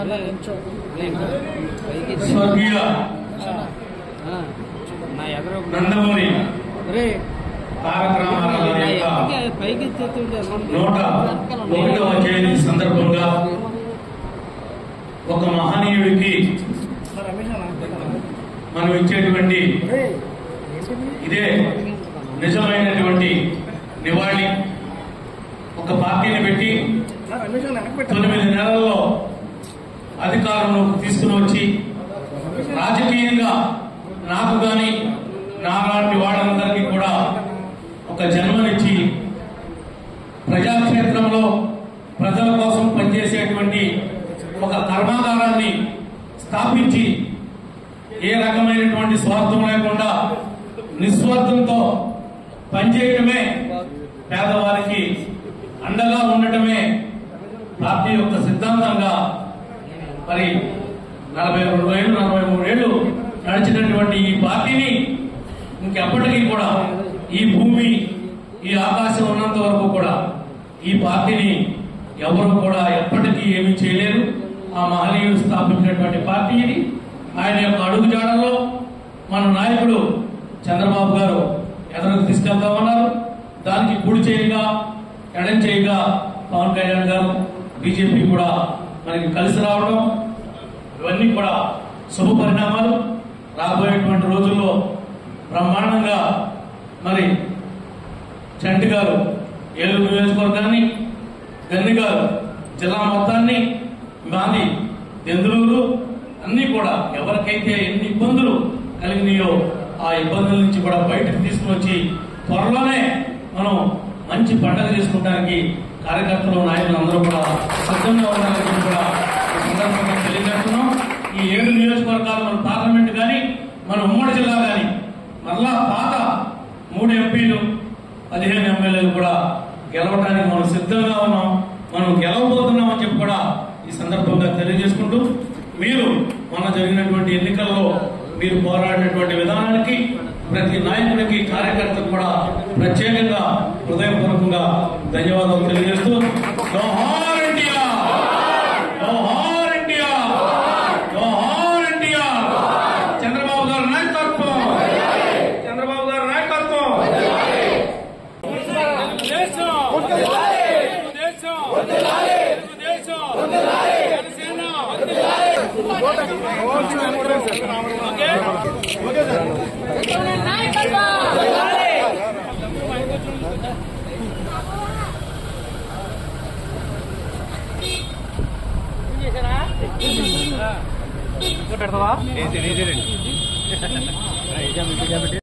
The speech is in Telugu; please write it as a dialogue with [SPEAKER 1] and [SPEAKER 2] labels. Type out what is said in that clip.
[SPEAKER 1] స్వర్గీయ
[SPEAKER 2] నా ఎదురు
[SPEAKER 1] నందమూరి
[SPEAKER 2] రే
[SPEAKER 1] తారక రామారావు
[SPEAKER 2] నా
[SPEAKER 1] గారి యొక్క
[SPEAKER 2] ఎదురుకే పైకి ఎత్తుతుంటే
[SPEAKER 1] నూట ఒకటవ జయంతి సందర్భంగా ఒక మహనీయుడికి మనం ఇచ్చేటువంటి ఇదే నిజమైనటువంటి నివాళి ఒక పార్టీని పెట్టి తొమ్మిది నెలల్లో అధికారంలోకి తీసుకుని వచ్చి రాజకీయంగా నాకు గాని నాలాంటి వాళ్ళందరికీ కూడా ఒక జన్మనిచ్చి ప్రజాక్షేత్రంలో ప్రజల కోసం పనిచేసేటువంటి ఒక కర్మాగారాన్ని స్థాపించి ఏ రకమైనటువంటి స్వార్థం లేకుండా నిస్వార్థంతో పనిచేయడమే పేదవారికి అండగా ఉండటమే పార్టీ యొక్క సిద్ధాంతంగా మరి నలభై రెండు ఏళ్ళు నలభై మూడు ఏళ్ళు నడిచినటువంటి ఈ పార్టీని ఇంకెప్పటికీ కూడా ఈ భూమి ఈ ఆకాశం ఉన్నంత వరకు కూడా ఈ పార్టీని ఎవరు కూడా ఎప్పటికీ ఏమీ చేయలేరు ఆ మహనీయుడు స్థాపించినటువంటి పార్టీ ఇది ఆయన యొక్క అడుగుజాడల్లో మన నాయకుడు చంద్రబాబు గారు ఎదరకు తీసుకెళ్తామన్నారు దానికి కుడి చేయిగా ఎడం చేయిగా పవన్ కళ్యాణ్ గారు బీజేపీ కూడా మనకి కలిసి రావడం ఇవన్నీ కూడా శుభ పరిణామాలు రాబోయేటువంటి రోజుల్లో బ్రహ్మాండంగా మరి చంటి గారు ఏలూరు నియోజకవర్గాన్ని గన్ని గారు జిల్లా మొత్తాన్ని మాది దెందులూరు అన్ని కూడా ఎవరికైతే ఎన్ని ఇబ్బందులు కలిగినాయో ఆ ఇబ్బందుల నుంచి కూడా బయటకు తీసుకుని వచ్చి త్వరలోనే మనం మంచి పండగ చేసుకోవడానికి కార్యకర్తలు నాయకులు అందరూ కూడా సిద్ధంగా ఉండాలని కూడా ఈ సందర్భంగా తెలియజేస్తున్నాం ఈ ఏడు నియోజకవర్గాలు మన పార్లమెంట్ కానీ మన ఉమ్మడి జిల్లా కానీ మరలా పాత మూడు ఎంపీలు పదిహేను ఎమ్మెల్యేలు కూడా గెలవడానికి మనం సిద్ధంగా ఉన్నాం మనం గెలవబోతున్నాం అని చెప్పి కూడా ఈ సందర్భంగా తెలియజేసుకుంటూ మీరు మొన్న జరిగినటువంటి ఎన్నికల్లో మీరు పోరాడినటువంటి విధానానికి ప్రతి నాయకుడికి కార్యకర్తకు కూడా ప్రత్యేకంగా హృదయపూర్వకంగా ధన్యవాదాలు తెలియజేస్తూ జోహార్ ఇండియా జోహార్ ఇండియా జోహార్ ఇండియా చంద్రబాబు గారి నాయకత్వం చంద్రబాబు గారి నాయకత్వం
[SPEAKER 2] పెడతావా